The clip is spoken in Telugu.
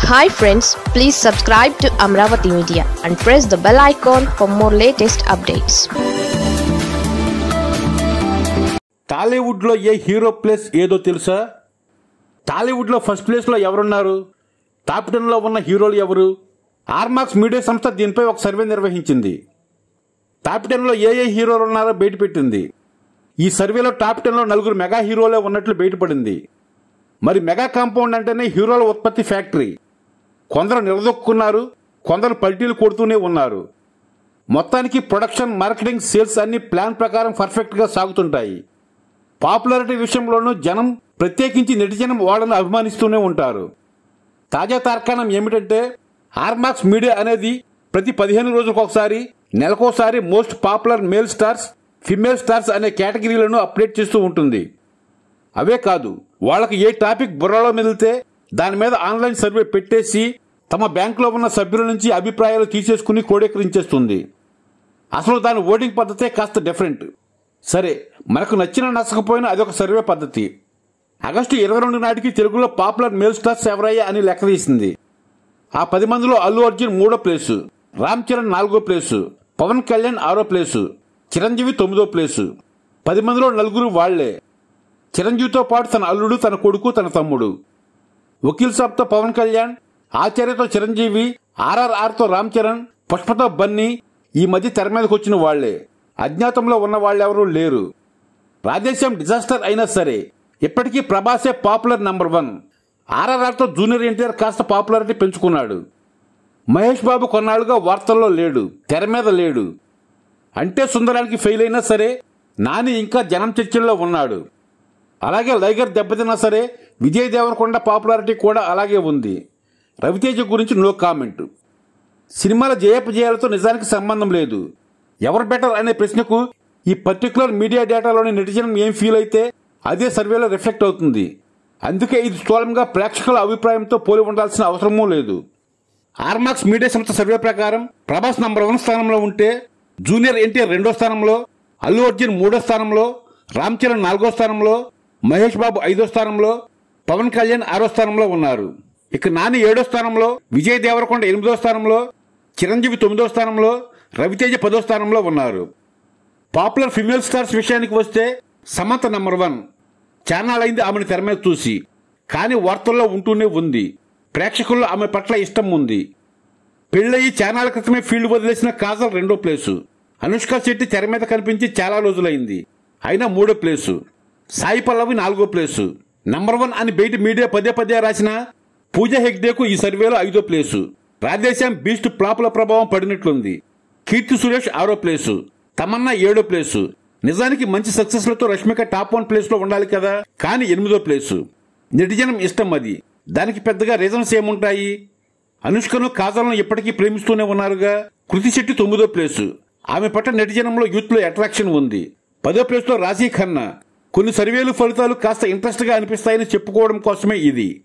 hi friends please subscribe to Amaravati media and press the bell icon for more latest updates టాలీవుడ్లో ఏ హీరో ప్లేస్ ఏదో తెలుసా టాలీవుడ్లో ఫస్ట్ ప్లేస్లో ఎవరున్నారు టాప్ టెన్లో ఉన్న హీరోలు ఎవరు ఆర్మాక్స్ మీడియా సంస్థ దీనిపై ఒక సర్వే నిర్వహించింది టాప్ టెన్లో ఏ ఏ హీరోలు ఉన్నారో బయటపెట్టింది ఈ సర్వేలో టాప్ టెన్లో నలుగురు మెగా హీరోలే ఉన్నట్లు బయటపడింది మరి మెగా కాంపౌండ్ అంటేనే హీరోల ఉత్పత్తి ఫ్యాక్టరీ కొందరు నిలదొక్కున్నారు కొందరు పల్టీలు కొడుతూనే ఉన్నారు మొత్తానికి ప్రొడక్షన్ మార్కెటింగ్ సేల్స్ అన్ని ప్లాన్ ప్రకారం పర్ఫెక్ట్గా సాగుతుంటాయి పాపులారిటీ విషయంలోనూ జనం ప్రత్యేకించి నెటిజనం వాళ్ళను అభిమానిస్తూనే ఉంటారు తాజా తార్కాణం ఏమిటంటే ఆర్మాక్స్ మీడియా అనేది ప్రతి పదిహేను రోజులకు ఒకసారి నెలకోసారి most popular male stars female stars అనే కేటగిరీలను అప్డేట్ చేస్తూ ఉంటుంది అవే కాదు వాళ్ళకి ఏ టాపిక్ బుర్రలో మెదిలితే దాని మీద ఆన్లైన్ సర్వే పెట్టేసి తమ బ్యాంకులో ఉన్న సభ్యుల నుంచి అభిప్రాయాలు తీసేసుకుని కోడీకరించేస్తుంది అసలు దాని ఓటింగ్ పద్ధతే కాస్త డిఫరెంట్ సరే మనకు నచ్చిన నచ్చకపోయినా అదొక సర్వే పద్ధతి ఆగస్టు ఇరవై రెండు నాటికి తెలుగులో పాపులర్ మేల్ స్టార్స్ ఎవరయ్యా అని లెక్క తీసింది ఆ పది మందిలో అల్లు అర్జున్ మూడో ప్లేసు రామ్ చరణ్ నాలుగో ప్లేసు పవన్ కళ్యాణ్ ఆరో ప్లేసు చిరంజీవి తొమ్మిదో ప్లేసు పది మందిలో నలుగురు వాళ్లే చిరంజీవితో పాటు తన అల్లుడు తన కొడుకు తన తమ్ముడు వకీల్ సాబ్తో పవన్ కళ్యాణ్ ఆచార్యతో చిరంజీవి ఆర్ఆర్ఆర్తో రామ్ చరణ్ పుష్పతో బన్నీ ఈ మధ్య తెర మీదకి వచ్చిన వాళ్లే అజ్ఞాతంలో ఉన్న వాళ్ళెవరూ లేరు రాధేశ్యాం డిజాస్టర్ అయినా సరే ఇప్పటికీ ప్రభాసే పాపులర్ నంబర్ వన్ ఆర్ఆర్ఆర్తో జూనియర్ ఎన్టీఆర్ కాస్త పాపులారిటీ పెంచుకున్నాడు మహేష్ బాబు కొన్నాళ్లుగా వార్తల్లో లేడు తెర మీద లేడు అంటే సుందరానికి ఫెయిల్ అయినా సరే నాని ఇంకా జనం చర్చల్లో ఉన్నాడు అలాగే లైగర్ దెబ్బతిన్నా సరే విజయ్ దేవరకొండ పాపులారిటీ కూడా అలాగే ఉంది రవితేజ గురించి నో కామెంట్ సినిమాల జయాపజయాలతో నిజానికి సంబంధం లేదు ఎవరు బెటర్ అనే ప్రశ్నకు ఈ పర్టికులర్ మీడియా డేటాలోని నెటిజన్ ఏం ఫీల్ అయితే అదే సర్వేలో రిఫ్లెక్ట్ అవుతుంది అందుకే ఇది స్థూలంగా ప్రేక్షకుల అభిప్రాయంతో పోలి ఉండాల్సిన అవసరమూ లేదు ఆర్మాక్స్ మీడియా సంస్థ సర్వే ప్రకారం ప్రభాస్ నంబర్ వన్ స్థానంలో ఉంటే జూనియర్ ఎన్టీఆర్ రెండో స్థానంలో అల్లు అర్జున్ మూడో స్థానంలో రామ్ చరణ్ నాలుగో స్థానంలో మహేష్ బాబు ఐదో స్థానంలో పవన్ కళ్యాణ్ ఆరో స్థానంలో ఉన్నారు ఇక నాని ఏడో స్థానంలో విజయ్ దేవరకొండ ఎనిమిదో స్థానంలో చిరంజీవి తొమ్మిదో స్థానంలో రవితేజ పదో స్థానంలో ఉన్నారు పాపులర్ ఫిమేల్ స్టార్స్ విషయానికి వస్తే సమంత నంబర్ వన్ చానాళ్ళైంది ఆమెను తెర మీద చూసి కానీ వార్తల్లో ఉంటూనే ఉంది ప్రేక్షకుల్లో ఆమె పట్ల ఇష్టం ఉంది పెళ్ళయి చానాల క్రితమే ఫీల్డ్ వదిలేసిన కాజల్ రెండో ప్లేసు అనుష్క శెట్టి తెర మీద కనిపించి చాలా రోజులైంది అయినా మూడో ప్లేసు సాయి పల్లవి నాలుగో ప్లేసు నంబర్ వన్ అని బయట మీడియా పదే పదే రాసిన పూజ హెగ్డేకు ఈ సర్వేలో ఐదో ప్లేసు రాధేశ్యాం బీస్ట్ ప్లాపుల ప్రభావం పడినట్లుంది కీర్తి సురేష్ ఆరో ప్లేసు తమన్నా ఏడో ప్లేసు నిజానికి మంచి సక్సెస్లతో రష్మిక టాప్ వన్ ప్లేస్ లో ఉండాలి కదా కానీ ఎనిమిదో ప్లేసు నెటిజనం ఇష్టం అది దానికి పెద్దగా రీజన్స్ ఏముంటాయి అనుష్కను కాజల్ను ఇప్పటికీ ప్రేమిస్తూనే ఉన్నారుగా కృతి శెట్టి తొమ్మిదో ప్లేసు ఆమె పట్ల నెటిజనంలో యూత్ లో అట్రాక్షన్ ఉంది పదో ప్లేస్ లో రాశీ ఖన్నా కొన్ని సర్వేలు ఫలితాలు కాస్త ఇంట్రెస్ట్ గా అనిపిస్తాయని చెప్పుకోవడం కోసమే ఇది